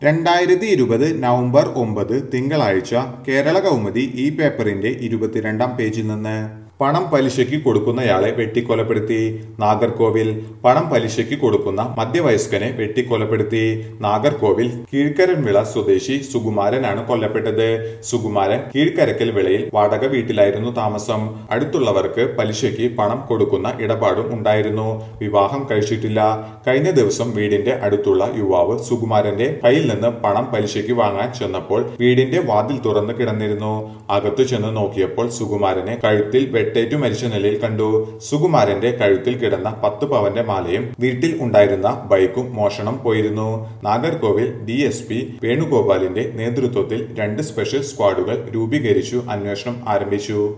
രണ്ടായിരത്തി ഇരുപത് നവംബർ ഒമ്പത് തിങ്കളാഴ്ച കേരള കൗമുദി ഈ പേപ്പറിന്റെ ഇരുപത്തിരണ്ടാം പേജിൽ നിന്ന് പണം പലിശയ്ക്ക് കൊടുക്കുന്നയാളെ വെട്ടിക്കൊലപ്പെടുത്തി നാഗർകോവിൽ പണം പലിശയ്ക്ക് കൊടുക്കുന്ന മധ്യവയസ്കനെ വെട്ടിക്കൊലപ്പെടുത്തി നാഗർകോവിൽ കീഴ്ക്കരൻവിള സ്വദേശി സുകുമാരനാണ് കൊല്ലപ്പെട്ടത് സുകുമാരൻ കീഴ്ക്കരക്കൽ വിളയിൽ വാടക വീട്ടിലായിരുന്നു താമസം അടുത്തുള്ളവർക്ക് പലിശയ്ക്ക് പണം കൊടുക്കുന്ന ഇടപാടും ഉണ്ടായിരുന്നു വിവാഹം കഴിച്ചിട്ടില്ല കഴിഞ്ഞ ദിവസം വീടിന്റെ അടുത്തുള്ള യുവാവ് സുകുമാരന്റെ കയ്യിൽ നിന്ന് പണം പലിശയ്ക്ക് വാങ്ങാൻ ചെന്നപ്പോൾ വീടിന്റെ വാതിൽ തുറന്നു കിടന്നിരുന്നു അകത്തു ചെന്ന് നോക്കിയപ്പോൾ സുകുമാരനെ കഴുത്തിൽ വെട്ടേറ്റു മരിച്ച നിലയിൽ കണ്ടു സുകുമാരന്റെ കഴുത്തിൽ കിടന്ന പത്ത് പവന്റെ മാലയും വീട്ടിൽ ഉണ്ടായിരുന്ന ബൈക്കും മോഷണം പോയിരുന്നു നാഗർകോവിൽ ഡി എസ് പി വേണുഗോപാലിന്റെ നേതൃത്വത്തിൽ രണ്ട് സ്പെഷ്യൽ സ്ക്വാഡുകൾ രൂപീകരിച്ചു അന്വേഷണം ആരംഭിച്ചു